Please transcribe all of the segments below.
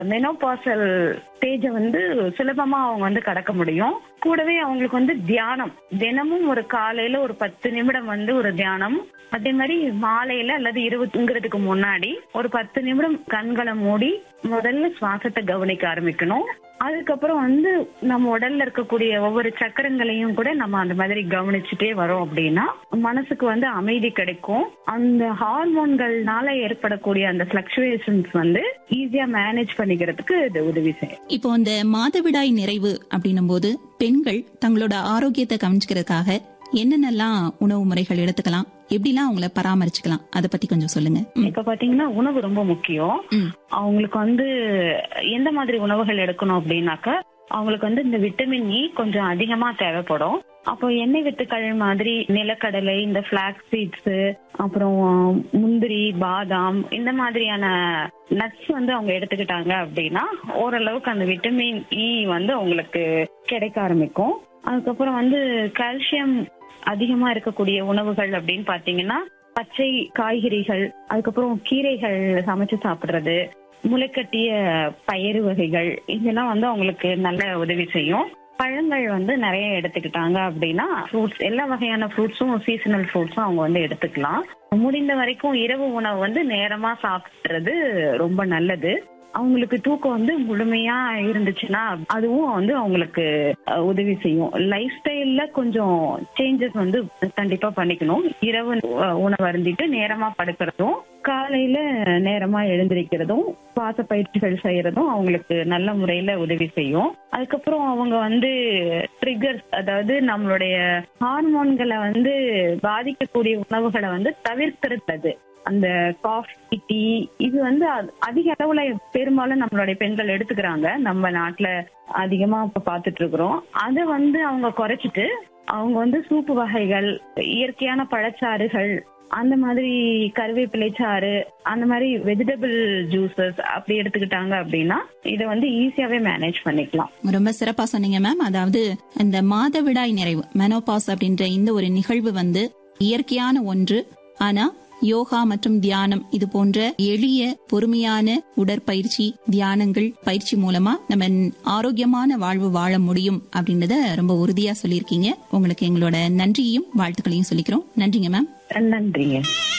Menopausal ஸ்டேஜ வந்து சுலபமா அவங்க வந்து கடக்க முடியும் கூடவே அவங்களுக்கு வந்து தியானம் தினமும் ஒரு காலையில ஒரு பத்து நிமிடம் வந்து ஒரு தியானம் அதே மாதிரி மாலையில அல்லது இரவு தூங்குறதுக்கு முன்னாடி ஒரு பத்து நிமிடம் கண்களை மூடி முதல்ல சுவாசத்தை கவனிக்க ஆரம்பிக்கணும் அதுக்கப்புறம் வந்து நம்ம உடல்ல இருக்கக்கூடிய ஒவ்வொரு சக்கரங்களையும் கூட நம்ம அந்த மாதிரி கவனிச்சுட்டே வரோம் அப்படின்னா மனசுக்கு வந்து அமைதி கிடைக்கும் அந்த ஹார்மோன்கள்னால ஏற்படக்கூடிய அந்த பிளக்சுவேஷன்ஸ் வந்து ஈஸியா மேனேஜ் பண்ணிக்கிறதுக்கு இது உதவி செய்யும் இப்போ இந்த மாதவிடாய் நிறைவு அப்படின்னும் போது பெண்கள் தங்களோட ஆரோக்கியத்தை கவனிச்சுக்கிறதுக்காக என்னென்னலாம் உணவு முறைகள் எடுத்துக்கலாம் எப்படிலாம் அவங்கள பராமரிச்சுக்கலாம் அதை பத்தி கொஞ்சம் சொல்லுங்க ம், இப்ப பாத்தீங்கன்னா உணவு ரொம்ப முக்கியம் ம். அவங்களுக்கு வந்து எந்த மாதிரி உணவுகள் எடுக்கணும் அப்படின்னாக்கா அவங்களுக்கு வந்து இந்த விட்டமின் இ கொஞ்சம் அதிகமா தேவைப்படும் அப்போ எண்ணெய் வித்துக்கள் மாதிரி நிலக்கடலை இந்த பிளாக் சீட்ஸ் அப்புறம் முந்திரி பாதாம் இந்த மாதிரியான நட்ஸ் வந்து அவங்க எடுத்துக்கிட்டாங்க அப்படின்னா ஓரளவுக்கு அந்த விட்டமின் இ வந்து அவங்களுக்கு கிடைக்க ஆரம்பிக்கும் அதுக்கப்புறம் வந்து கால்சியம் அதிகமா இருக்கக்கூடிய உணவுகள் அப்படின்னு பாத்தீங்கன்னா பச்சை காய்கறிகள் அதுக்கப்புறம் கீரைகள் சமைச்சு சாப்பிடுறது முளைக்கட்டிய பயறு வகைகள் இதெல்லாம் வந்து அவங்களுக்கு நல்ல உதவி செய்யும் பழங்கள் வந்து நிறைய எடுத்துக்கிட்டாங்க அப்படின்னா ஃப்ரூட்ஸ் எல்லா வகையான ஃப்ரூட்ஸும் சீசனல் ஃப்ரூட்ஸும் அவங்க வந்து எடுத்துக்கலாம் முடிந்த வரைக்கும் இரவு உணவு வந்து நேரமா சாப்பிடுறது ரொம்ப நல்லது அவங்களுக்கு தூக்கம் வந்து முழுமையா இருந்துச்சுன்னா அதுவும் வந்து அவங்களுக்கு அஹ், உதவி செய்யும் லைஃப் ஸ்டைல்ல கொஞ்சம் சேஞ்சஸ் வந்து கண்டிப்பா பண்ணிக்கணும் இரவு அஹ், உணவு அருந்திட்டு நேரமா படுக்கிறதும் காலையில நேரமா எழுந்திருக்கிறதும் சுவாச பயிற்சிகள் செய்யறதும் அவங்களுக்கு நல்ல முறையில உதவி செய்யும் அதுக்கப்புறம் அவங்க வந்து ட்ரிகர்ஸ் அதாவது நம்மளுடைய ஹார்மோன்களை வந்து பாதிக்கக்கூடிய உணவுகளை வந்து தவிர்க்கிறது அந்த காஃபி டீ இது வந்து அ- அதிக அளவுல பெரும்பாலும் நம்மளுடைய பெண்கள் எடுத்துக்கிறாங்க நம்ம நாட்டுல அதிகமா இப்ப பாத்துட்டு இருக்கிறோம் அதை வந்து அவங்க குறைச்சிட்டு அவங்க வந்து சூப்பு வகைகள் இயற்கையான பழச்சாறுகள் அந்த மாதிரி கருவேப்பிலை சாறு அந்த மாதிரி வெஜிடபிள் ஜூசஸ் அப்படி எடுத்துக்கிட்டாங்க அப்படின்னா இதை வந்து ஈஸியாவே மேனேஜ் பண்ணிக்கலாம் ரொம்ப சிறப்பா சொன்னீங்க மேம் அதாவது இந்த மாதவிடாய் நிறைவு மெனோபாஸ் அப்படின்ற இந்த ஒரு நிகழ்வு வந்து இயற்கையான ஒன்று ஆனா யோகா மற்றும் தியானம் இது போன்ற எளிய பொறுமையான உடற்பயிற்சி தியானங்கள் பயிற்சி மூலமா நம்ம ஆரோக்கியமான வாழ்வு வாழ முடியும் அப்படின்றத ரொம்ப உறுதியா சொல்லியிருக்கீங்க உங்களுக்கு எங்களோட நன்றியையும் வாழ்த்துக்களையும் சொல்லிக்கிறோம் நன்றிங்க மேம் நன்றிங்க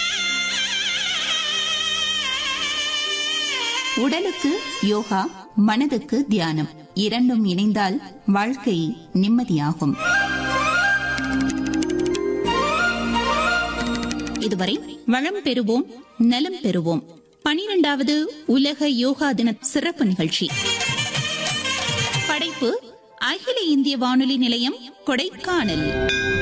உடலுக்கு யோகா மனதுக்கு தியானம் இரண்டும் இணைந்தால் வாழ்க்கை நிம்மதியாகும் இதுவரை வளம் பெறுவோம் நலம் பெறுவோம் பனிரெண்டாவது உலக யோகா தின சிறப்பு நிகழ்ச்சி படைப்பு அகில இந்திய வானொலி நிலையம் கொடைக்கானல்